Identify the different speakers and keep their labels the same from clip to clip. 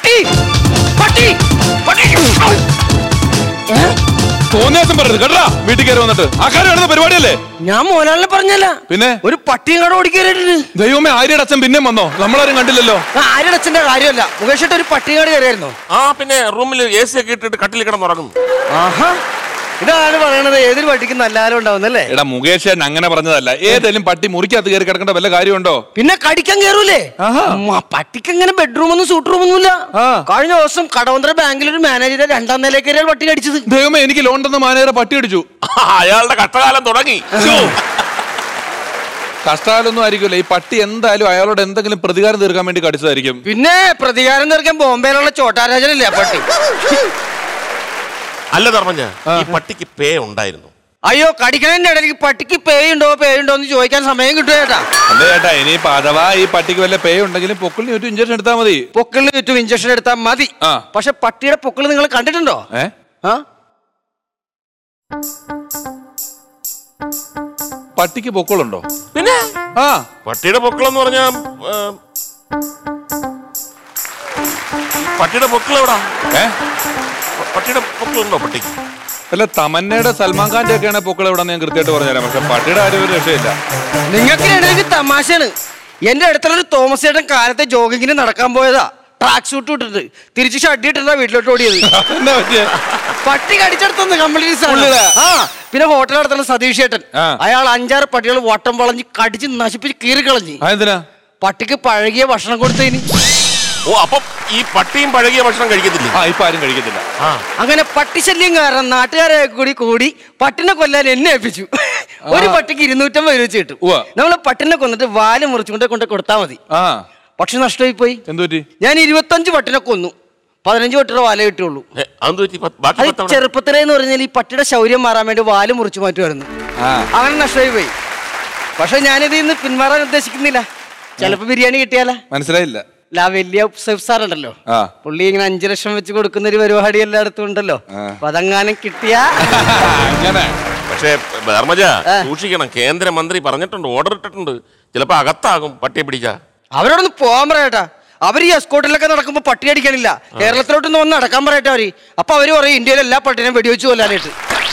Speaker 1: പട്ടി പട്ടി പട്ടി ഏ?
Speaker 2: തോന്നിയാസം പറയരുത് കേട്ടാ വീട്ടിൽ കയറി വന്നിട്ട് ആ കാര്യം നടന്ന പരിപാടിയല്ലേ
Speaker 1: ഞാൻ മോനാളിനെ പറഞ്ഞല്ല
Speaker 2: പിന്നെ
Speaker 1: ഒരു പട്ടിയും കട ഓടിക്കേറിയിട്ടുണ്ട്
Speaker 2: ദൈവമേ ആര്യയുടെ അച്ഛൻ പിന്നെയും വന്നോ നമ്മളാരും കണ്ടില്ലല്ലോ
Speaker 1: ആരുടെ അച്ഛന്റെ കാര്യമല്ല മുകേഷിട്ട് ഒരു പട്ടിയും കട കയറിയായിരുന്നോ
Speaker 3: ആ പിന്നെ റൂമിൽ എ സി ഒക്കെ ഇട്ടിട്ട് കട്ടിൽ കിടന്നുറങ്ങുന്നു
Speaker 1: ആഹാ ഇതാണ് പറയണത് ഏതൊരു പട്ടിക്കും നല്ല ആരും ഉണ്ടാവുന്നല്ലേ
Speaker 2: എടാ മുകേഷ് ചേട്ടൻ അങ്ങനെ പറഞ്ഞതല്ല ഏതെങ്കിലും പട്ടി മുറിക്കകത്ത് കയറി കിടക്കേണ്ട വല്ല കാര്യമുണ്ടോ
Speaker 1: പിന്നെ കടിക്കാൻ കയറൂലേ
Speaker 2: ആഹാ.
Speaker 1: ഉം, ആ പട്ടിക്ക് അങ്ങനെ ബെഡ്റൂം ഒന്നും സൂട്ട് റൂം ഒന്നുമില്ല
Speaker 2: ആ.
Speaker 1: കഴിഞ്ഞ ദിവസം കടവന്തര ബാങ്കിൽ ഒരു മാനേജറെ രണ്ടാം നിലയിൽ കയറിയാണ് പട്ടി കടിച്ചത്
Speaker 2: ദൈവമേ എനിക്ക് ലോൺ തന്ന മാനേജറെ പട്ടി അടിച്ചു
Speaker 3: അയാളുടെ കഷ്ടകാലം തുടങ്ങി
Speaker 2: കഷ്ടകാലൊന്നും ആയിരിക്കുമല്ലോ ഈ പട്ടി എന്തായാലും അയാളോട് എന്തെങ്കിലും പ്രതികാരം തീർക്കാൻ വേണ്ടി കടിച്ചതായിരിക്കും
Speaker 1: പിന്നെ പ്രതികാരം തീർക്കാൻ ബോംബെയിലുള്ള ചോട്ടാരാജനല്ലേ ആ പട്ടി
Speaker 3: അല്ല ധർമ്മഞ്ഞ ഈ പട്ടിക്ക് പേ ഉണ്ടായിരുന്നു
Speaker 1: അയ്യോ കടിക്കണതിന്റെ ഇടയിൽ പട്ടിക്ക് പേയുണ്ടോ പേയുണ്ടോ എന്ന് ചോദിക്കാൻ സമയം കിട്ടുക ചേട്ടാ
Speaker 2: അല്ല ചേട്ടാ ഇനിയിപ്പോ അഥവാ ഈ പട്ടിക്ക് വല്ല പേ ഉണ്ടെങ്കിലും പൊക്കിളിന് ഒരു ഇഞ്ചക്ഷൻ എടുത്താൽ മതി
Speaker 1: പൊക്കിളിന് ചുറ്റും ഇഞ്ചക്ഷൻ എടുത്താൽ മതി
Speaker 2: ആ.
Speaker 1: പക്ഷെ പട്ടിയുടെ പൊക്കിൾ നിങ്ങൾ കണ്ടിട്ടുണ്ടോ
Speaker 2: ഏ
Speaker 1: ആ
Speaker 2: പട്ടിക്ക് പൊക്കളുണ്ടോ
Speaker 3: പിന്നെ
Speaker 2: ആ
Speaker 3: പട്ടിയുടെ പൊക്കളെന്ന് പറഞ്ഞാ ഏ, പട്ടിയുടെ പൊക്കിൾ എവിടാ
Speaker 2: ഏ
Speaker 3: പ- പട്ടിയുടെ പൊക്കിളുണ്ടോ പട്ടിക്ക്
Speaker 2: അല്ല തമന്നയുടെ സൽമാൻ ഖാന്റെ ഒക്കെയാണ് പൊക്കൾ എവിടെ ഞാൻ കൃത്യമായിട്ട് പറഞ്ഞുതരാം പക്ഷെ പട്ടിയുടെ ആരും ഒരു രക്ഷയില്ല
Speaker 1: നിങ്ങൾക്ക് ഇടയ്ക്ക് തമാശയാണ് എന്റെ അടുത്തുള്ള ഒരു തോമസ് ചേട്ടൻ കാലത്തെ ജോഗിങ്ങിന് നടക്കാൻ പോയതാ ട്രാക്ക് സൂട്ട് ഇട്ടിട്ട് തിരിച്ച് ഷഡ്ഡി ഇട്ടിട്ടാ വീട്ടിലോട്ട് ഓടിയത്
Speaker 2: എന്താ പറ്റിയേ
Speaker 1: പട്ടി കടിച്ചെടുത്തൊന്ന് കംപ്ലീറ്റ്
Speaker 2: ഉള്ളിലാ?
Speaker 1: ആ പിന്നെ ഹോട്ടൽ നടത്തുന്ന സതീഷ് ചേട്ടൻ
Speaker 2: ആ.
Speaker 1: അയാൾ അഞ്ചാറ് പട്ടികൾ വട്ടം വളഞ്ഞ് കടിച്ച് നശിപ്പിച്ച് കീറിക്കളഞ്ഞ്
Speaker 2: ആ എന്തിനാ
Speaker 1: പട്ടിക്ക് പഴകിയ ഭക്ഷണം കൊടുത്തതിന്
Speaker 3: ഓ അപ്പം ഈ പട്ടിയും പഴകിയ ഭക്ഷണം കഴിക്കത്തില്ലേ
Speaker 2: ആ ഇപ്പൊ ആരും കഴിക്കത്തില്ല
Speaker 3: ആ
Speaker 1: അങ്ങനെ പട്ടിശല്യം കാരണം നാട്ടുകാരെ കൂടി കൂടി പട്ടിനെ കൊല്ലാൻ എന്നെ ഏൽപ്പിച്ചു ഒരു പട്ടിക്ക് ഇരുന്നൂറ്റമ്പത് രൂപ വെച്ച് കിട്ടും
Speaker 2: ഉവ്വ.
Speaker 1: നമ്മൾ പട്ടിനെ കൊന്നിട്ട് വാല് മുറിച്ചുകൊണ്ട് കൊണ്ട് കൊടുത്താൽ മതി
Speaker 2: ആ
Speaker 1: പക്ഷെ നഷ്ടമായി പോയി
Speaker 2: എന്തു പറ്റി
Speaker 1: ഞാൻ ഇരുപത്തഞ്ച് പട്ടിനെ കൊന്നു പതിനഞ്ച് പട്ടിയുടെ വാല കിട്ടുള്ളൂ
Speaker 3: ഏ, അതെന്ത് പറ്റി പത്ത്- ബാക്കി
Speaker 1: അത്
Speaker 3: പത്തവണ
Speaker 1: ചെറുപ്പത്തിലേ എന്ന് പറഞ്ഞാൽ ഈ പട്ടിയുടെ ശൗര്യം മാറാൻ വേണ്ടി വാല് മുറിച്ചു മാറ്റുമായിരുന്നു
Speaker 2: ആ
Speaker 1: അങ്ങനെ നഷ്ടമായി പോയി പക്ഷെ ഞാനിതിൽ നിന്ന് പിന്മാറാൻ ഉദ്ദേശിക്കുന്നില്ല ചിലപ്പോ ബിരിയാണി കിട്ടിയാലോ
Speaker 2: മനസ്സിലായില്ല
Speaker 1: അല്ല ആ വലിയ സെഫ് സാർ ഉണ്ടല്ലോ
Speaker 2: ആ
Speaker 1: പുള്ളി ഇങ്ങനെ അഞ്ചു ലക്ഷം വെച്ച് കൊടുക്കുന്ന ഒരു പരിപാടി എല്ലായിടത്തും ഉണ്ടല്ലോ
Speaker 2: ആ.
Speaker 1: അപ്പൊ അതങ്ങാനും കിട്ടിയാ
Speaker 2: അങ്ങനെ
Speaker 3: പക്ഷേ ധർമ്മജ സൂക്ഷിക്കണം കേന്ദ്രമന്ത്രി പറഞ്ഞിട്ടുണ്ട് ഓർഡർ ഇട്ടിട്ടുണ്ട് ചിലപ്പോ അകത്താകും പട്ടിയെ പിടിച്ചാ
Speaker 1: അവരോടൊന്ന് പോകാൻ പറയട്ടാ അവർ ഈ എസ്കോട്ടിലൊക്കെ നടക്കുമ്പോ പട്ടി അടിക്കാനില്ല കേരളത്തിലോട്ടൊന്ന് വന്ന് നടക്കാൻ പറയട്ടെ അവര് അപ്പൊ അവര് പറയും ഇന്ത്യയിലെ എല്ലാ പട്ടിനെയും വെടിവെച്ച് കൊല്ലാനായിട്ട്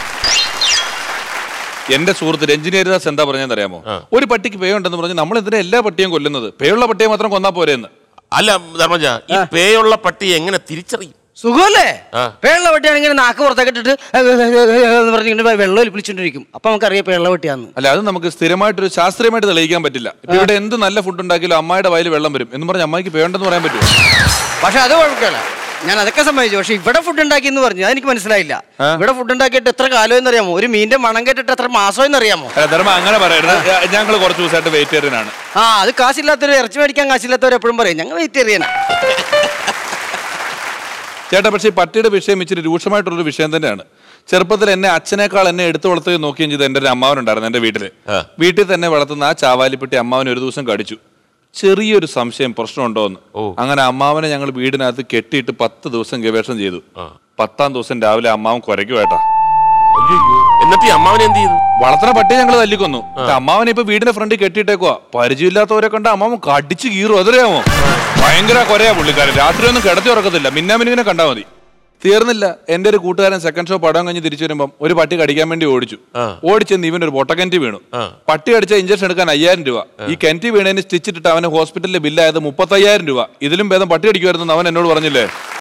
Speaker 2: എന്റെ സുഹൃത്ത് രഞ്ജിനി ഹരിദാസ് എന്താ പറഞ്ഞതെന്ന് അറിയാമോ
Speaker 3: ആ.
Speaker 2: ഒരു പട്ടിക്ക് പേ ഉണ്ടെന്ന് പറഞ്ഞ് നമ്മൾ എന്തിനാ എല്ലാ പട്ടിയും കൊല്ലുന്നത് പേയുള്ള പട്ടിയെ മാത്രം കൊന്നാ പോരെന്ന്
Speaker 3: അല്ല ധർമ്മജ ഈ പേയുള്ള പട്ടി എങ്ങനെ തിരിച്ചറിയും
Speaker 1: സുഖമല്ലേ
Speaker 3: ആ.
Speaker 1: പേള്ള പട്ടിയാണെങ്കിൽ നാക്ക് പുറത്തേക്ക് ഇട്ടിട്ട് എന്ന് പറഞ്ഞിട്ട് വെള്ളം ഒലിപ്പിച്ചോണ്ടിരിക്കും അപ്പൊ നമുക്കറിയാം പേള്ള പട്ടിയാന്ന്
Speaker 2: അല്ല അത് നമുക്ക് സ്ഥിരമായിട്ടൊരു ശാസ്ത്രീയമായിട്ട് തെളിയിക്കാൻ പറ്റില്ല ഇപ്പൊ ഇവിടെ എന്ത് നല്ല ഫുഡ് ഉണ്ടാക്കിയാലും അമ്മായിയുടെ വയലിൽ വെള്ളം വരും എന്ന് പറഞ്ഞ് അമ്മായിക്ക് പേണ്ടെന്ന് പറയാൻ പറ്റുമോ
Speaker 1: പക്ഷെ അത് കുഴപ്പമില്ല ഞാൻ അതൊക്കെ സമ്മതിച്ചു പക്ഷെ ഇവിടെ ഫുഡ് ഉണ്ടാക്കി എന്ന് പറഞ്ഞു അതെനിക്ക് മനസ്സിലായില്ല
Speaker 2: ആ?
Speaker 1: ഇവിടെ ഫുഡ് ഉണ്ടാക്കിയിട്ട് എത്ര കാലം എന്നറിയാമോ ഒരു മീനിന്റെ മണം കേട്ടിട്ട് എത്ര മാസം എന്നറിയാമോ
Speaker 2: അല്ല ധർമ്മ അങ്ങനെ പറയരുത് ഞങ്ങൾ കുറച്ച് ദിവസമായിട്ട് വെജിറ്റേറിയൻ ആണ്
Speaker 1: ആ അത് കാശില്ലാത്തവർ ഇറച്ചി മേടിക്കാൻ കാശില്ലാത്തവർ എപ്പോഴും പറയും ഞങ്ങൾ വെജിറ്റേറിയനാ
Speaker 2: ചേട്ടാ പക്ഷേ ഈ പട്ടിയുടെ വിഷയം ഇച്ചിരി രൂക്ഷമായിട്ടുള്ളൊരു വിഷയം തന്നെയാണ് ചെറുപ്പത്തിൽ എന്നെ അച്ഛനേക്കാൾ എന്നെ എടുത്തു വളർത്തുകയും നോക്കുകയും ചെയ്ത് എൻ്റെ ഒരു അമ്മാവനുണ്ടായിരുന്നു എൻ്റെ വീട്ടിൽ
Speaker 3: ആ.
Speaker 2: വീട്ടിൽ തന്നെ വളർത്തുന്ന ആ ചാവാലിപ്പെട്ടി അമ്മാവൻ ഒരു ദിവസം കടിച്ചു ചെറിയൊരു സംശയം പ്രശ്നമുണ്ടോ എന്ന്
Speaker 3: ഓ.
Speaker 2: അങ്ങനെ അമ്മാവനെ ഞങ്ങൾ വീടിനകത്ത് കെട്ടിയിട്ട് പത്ത് ദിവസം ഗവേഷണം ചെയ്തു
Speaker 3: ആ.
Speaker 2: പത്താം ദിവസം രാവിലെ അമ്മാവൻ കുരയ്ക്കുവേട്ടാ
Speaker 3: അയ്യോ എന്നിട്ട് ഈ അമ്മാവൻ എന്ത് ചെയ്തു
Speaker 2: വളർത്തുന്ന പട്ടിയെ ഞങ്ങൾ തല്ലിക്കൊന്നു അമ്മാവൻ ഇപ്പൊ വീടിന്റെ ഫ്രണ്ടിൽ കെട്ടിയിട്ടേക്കുവാ പരിചയമില്ലാത്തവരെ കണ്ട അമ്മാവൻ കടിച്ചു കീറും അതറിയാമോ ഭയങ്കര കൊരയാ പുള്ളിക്കാരൻ രാത്രി ഒന്നും കിടത്തി ഉറക്കത്തില്ല മിന്നാമിനിങ്ങനെ കണ്ടാ മതി തീർന്നില്ല എന്റെ ഒരു കൂട്ടുകാരൻ സെക്കൻഡ് ഷോ പടം കഴിഞ്ഞ് തിരിച്ചു വരുമ്പോൾ ഒരു പട്ടി കടിക്കാൻ വേണ്ടി ഓടിച്ചു
Speaker 3: ആ.
Speaker 2: ഓടിച്ചെന്ന് ഇവൻ ഒരു പൊട്ടക്കൻറ്റി വീണു
Speaker 3: ആ.
Speaker 2: പട്ടി അടിച്ച ഇഞ്ചക്ഷൻ എടുക്കാൻ അയ്യായിരം രൂപ ഈ കെൻറ്റി വീണതിന് സ്റ്റിച്ചിട്ടിട്ട് അവന് ഹോസ്പിറ്റലിലെ ബില്ലായത് മുപ്പത്തയ്യായിരം രൂപ ഇതിലും ഭേദം പട്ടി അടിക്കുമായിരുന്നു അവൻ എന്നോട് പറഞ്ഞില്ലേ